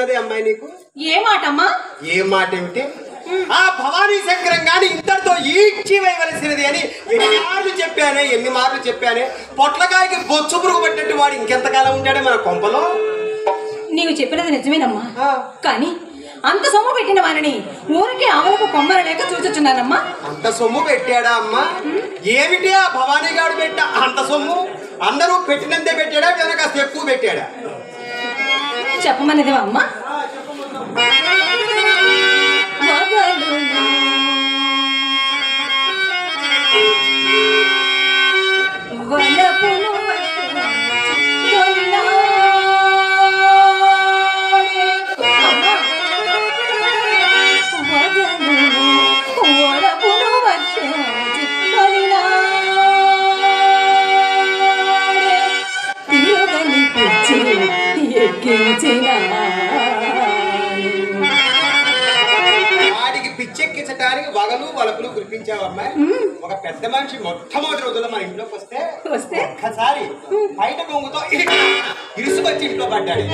ఉన్నది అమ్మాయి నీకు ఏ మాటమ్మా ఏ మాట ఏమిటి ఆ భవానీ శంకరం గాని ఇంతటితో ఈడ్చి వేయవలసినది అని ఎన్ని మార్లు చెప్పానే ఎన్ని మార్లు చెప్పానే పొట్లకాయకి బొచ్చు పురుగు పట్టినట్టు వాడు ఇంకెంతకాలం ఉంటాడే మన కొంపలో నీవు చెప్పినది నిజమేనమ్మా ఆ. కానీ అంత సొమ్ము పెట్టిన వారిని ఊరికి ఆవులకు కొమ్మర లేక చూచొచ్చున్నానమ్మా అంత సొమ్ము పెట్టాడా అమ్మా ఏమిటి ఆ భవానీ గాడు పెట్ట అంత సొమ్ము అందరూ పెట్టినంతే పెట్టాడా జన కాస్త ఎక్కువ పెట్టాడా చెప్పమన్నదివా అమ్మా వలపులు వాడికి పిచ్చెక్కించడానికి వగలు వలపులు కురిపించావు అమ్మాయి ఒక పెద్ద మనిషి మొట్టమొదటి రోజుల్లో మన ఇంట్లోకి వస్తే వస్తే ఒక్కసారి బయట కొంగుతో ఇరుసుకొచ్చి ఇంట్లో పడ్డాడు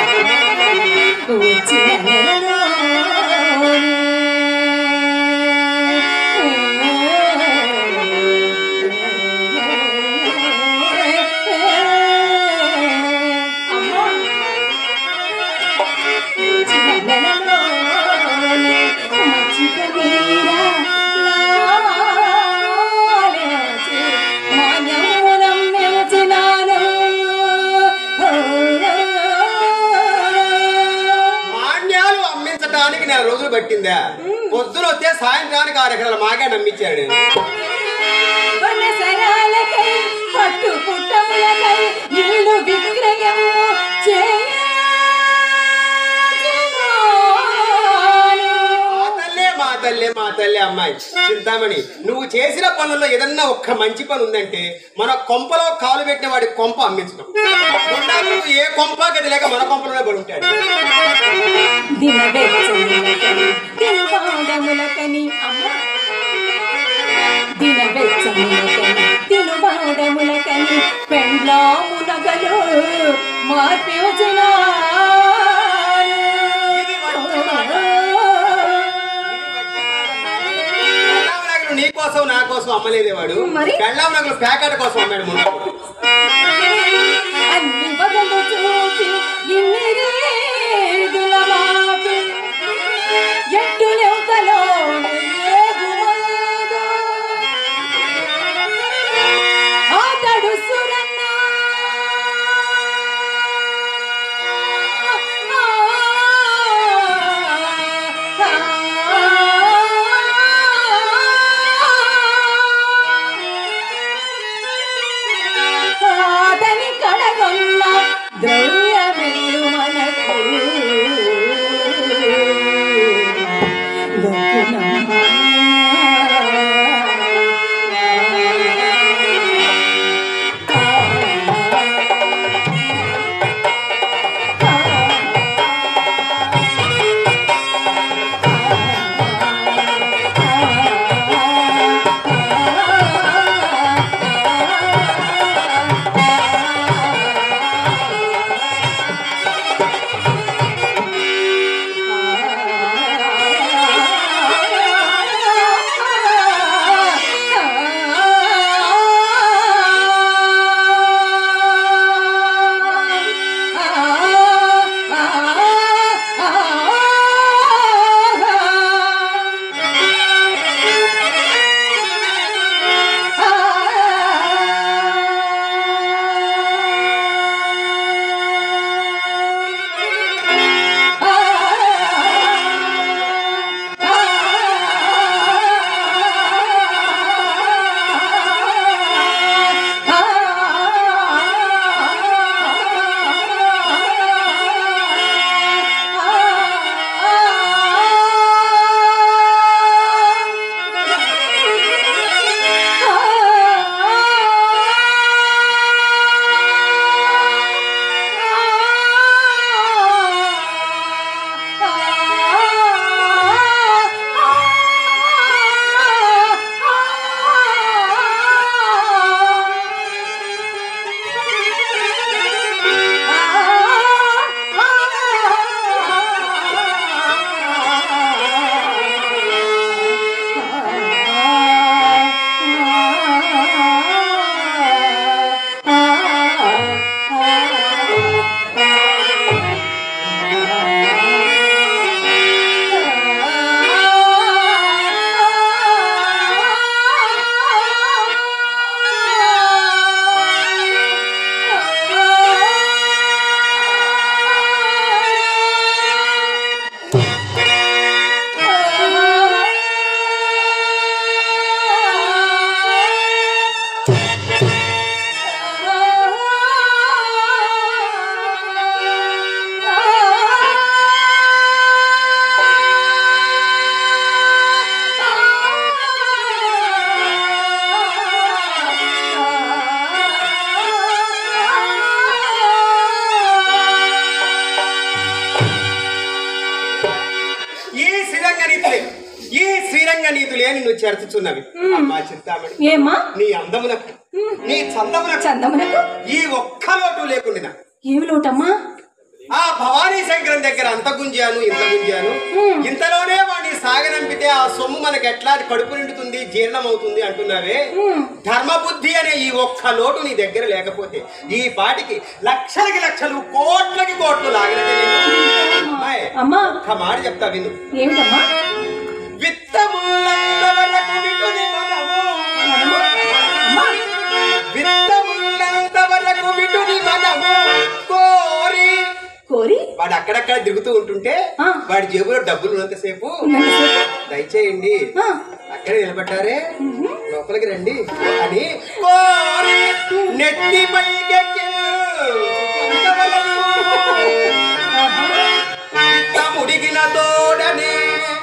వచ్చిన మాన్యాలు అమ్మించడానికి నెల రోజులు పట్టిందా పొద్దున వస్తే సాయంత్రానికి ఆరు ఎకరాల మాగా నమ్మించాడు వనసరాలకై పట్టు పుట్టములకై ఇల్లు విక్రయము మా తల్లే మా తల్లే మా తల్లే అమ్మాయి చింతామణి నువ్వు చేసిన పనుల్లో ఏదన్నా ఒక్క మంచి పని ఉందంటే మన కొంపలో కాలు పెట్టిన వాడి కొంప అమ్మించడం ఉండాలి, ఏ కొంప గది లేక మన కొంపలోనే పడి ఉంటాడు దినవెచ్చములకని తినుపాదములకని అమ్మ దినవెచ్చములకని తినుపాదములకని పెండ్లామునగలు మార్పించిన పెళ్ళాం నగలు నీ కోసం నా కోసం అమ్మలేదే వాడు మరి? పెళ్ళాం నగలు ప్యాకెట్ కోసం అమ్మాడు ముందు అన్ని బదులు చూపి ఇన్ని రేగుల మాపి ఎట్టులెవతలో ఏగుమందు అతడు సురన్న అతని కడగొన్న ద్రవ్యమేలు మనకు చేతులే నిన్ను చేర్చుచున్నవి అమ్మా చింతామణి ఏమ్మా నీ అందమునకు నీ చందమునకు చందమునకు ఈ ఒక్క లోటు లేకుండా ఏమి లోటమ్మా ఆ భవానీ శంకరం దగ్గర అంత గుంజాను ఇంత గుంజాను మ్మ్. ఇంతలోనే వాడిని సాగనంపితే ఆ సొమ్ము మనకి ఎట్లా కడుపు నిండుతుంది జీర్ణం అవుతుంది అంటున్నావే మ్మ్. ధర్మబుద్ధి అనే ఈ ఒక్క లోటు నీ దగ్గర లేకపోతే ఈ పాటికి లక్షలకి లక్షలు కోట్లకి కోట్లు లాగినట్టే నేను. అమ్మాయి, అమ్మా ఒక్క మాట చెప్తా విను ఏమిటమ్మా విత్తమున్నంత వరకు విటుని మనము. మనము? అమ్మా విత్తమున్నంత వరకు విటుని మనము కోరి కోరి వాడు అక్కడక్కడ దిగుతూ ఉంటుంటే ఆ. వాడి జేబులో డబ్బులు ఉన్నంతసేపు ఉన్నంతసేపు దయచేయండి ఆ, అక్కడే నిలబడ్డారే లోపలికి రండి అని కోరి నెత్తి పైకెక్కి ముడిగిన తోడనే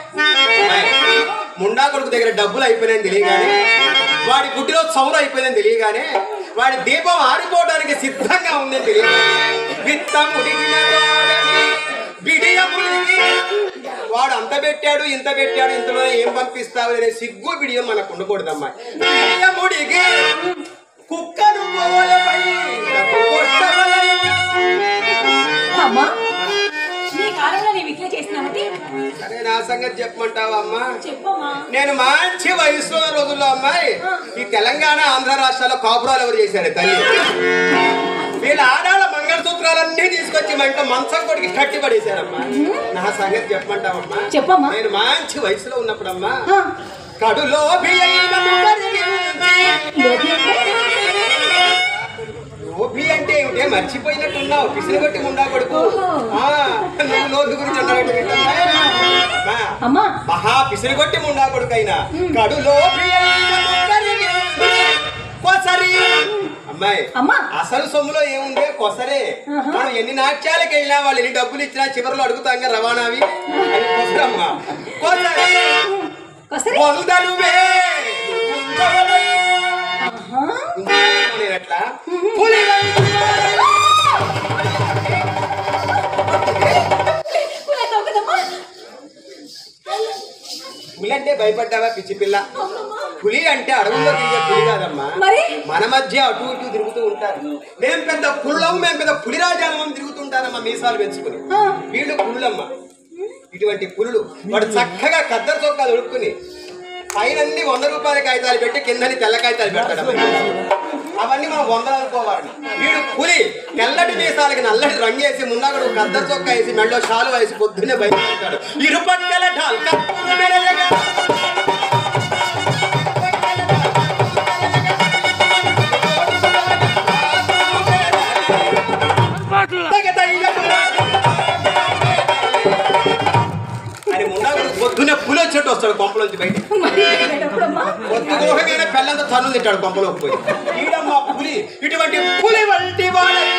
ముండా కొడుకు దగ్గర డబ్బులు అయిపోయినాయని తెలియగానే వాడి గుడ్డిలో చౌరు అయిపోయిందని తెలియగానే వాడి దీపం ఆరిపోవడానికి సిద్ధంగా ఉందని తెలియగానే విత్త ముడిగిన తోడనే బిడియ ముడిగి వాడు అంత పెట్టాడు ఇంత పెట్టాడు ఇంతలో ఏం పంపిస్తావు అనే సిగ్గు బిడియం మనకు ఉండకూడదమ్మా బిడియ ముడిగి కుక్కను పోలపై కొట్టవలె. అమ్మా నీ కాలంలో నీవు ఇట్లా చేసినావంటే సరే నా సంగతి చెప్పమంటావా అమ్మా చెప్పమ్మా నేను మంచి వయసులో ఉన్న రోజుల్లో అమ్మాయి ఈ తెలంగాణ ఆంధ్ర రాష్ట్రాల్లో కాపురాలు ఎవరు చేశారు తల్లి వీళ్ళ ఆడాళ్ళ మంగళసూత్రాలన్నీ తీసుకొచ్చి మా ఇంట్లో మంచం కొడికి కట్టి పడేశారమ్మా నా సంగతి చెప్పమంటావమ్మా చెప్పమ్మా నేను మంచి వయసులో ఉన్నప్పుడమ్మా ఆ, కడులో బియ్యమైన ముఖరిని ఉంచి. లోపి అంటే? లోబి అంటే ఏమిటే మర్చిపోయినట్టున్నావు పిసిని కొట్టి ముండా కొడుకు ఓహో. ఆ, నువ్వు లోతు గురించి అన్నాడు ఏంటమ్మా అమ్మా మహా పిసిరిగొట్టి ముండా కొడుకైనా కడులో ప్రియమైన ముక్కరిని కొసరి అమ్మాయి అమ్మా అసలు సొమ్ములో ఏముందే కొసరే ఆహా. మనం ఎన్ని నాట్యాలకు వెళ్ళినా వాళ్ళు ఎన్ని డబ్బులు ఇచ్చినా చివరిలో అడుగుతాం కదా రవాణావి అని కొసరమ్మా కొసరి కొసరి వందలు వే ఆహా. నేను అట్లా పులి కులాసావు కదమ్మా పులి అంటే భయపడ్డావా పిచ్చి పిల్ల పులి అంటే అడవుల్లో తిరిగే పులి కాదమ్మా మరి మన మధ్య అటు ఇటు తిరుగుతూ ఉంటారు మేము పెద్ద పుళ్ళం మేము పెద్ద పులిరాజాలం తిరుగుతుంటారమ్మా మీసాలు పెంచుకుని ఆ, వీళ్ళు పుళ్ళమ్మ ఇటువంటి పులులు వాడు చక్కగా కద్దరు చొక్కాలు ఉడుక్కుని పైన వంద రూపాయల కాగితాలు పెట్టి కిందని తెల్ల కాగితాలు పెడతాడు అవన్నీ మనం వందలు అనుకోవాలి వీడు పులి తెల్లటి మీసాలకి నల్లటి రంగు వేసి మున్నాగడు కద్దరు చొక్కా వేసి మెడలో షాలు వేసి పొద్దున్నే బయటపడతాడు ఇరుపక్కల ఢాల్ కప్పులు మెరయగా. అని మున్నాగడు పొద్దున్నే పులి వచ్చేట్టు వస్తాడు కొంపలోంచి బయట మరి వెళ్ళేటప్పుడమ్మా పొద్దుగోహంగానే పెళ్ళంతా తన్ను తింటాడు కొంపలోకి పోయి ఈడమ్మ పులి ఇటువంటి పులి వంటి వాళ్ళ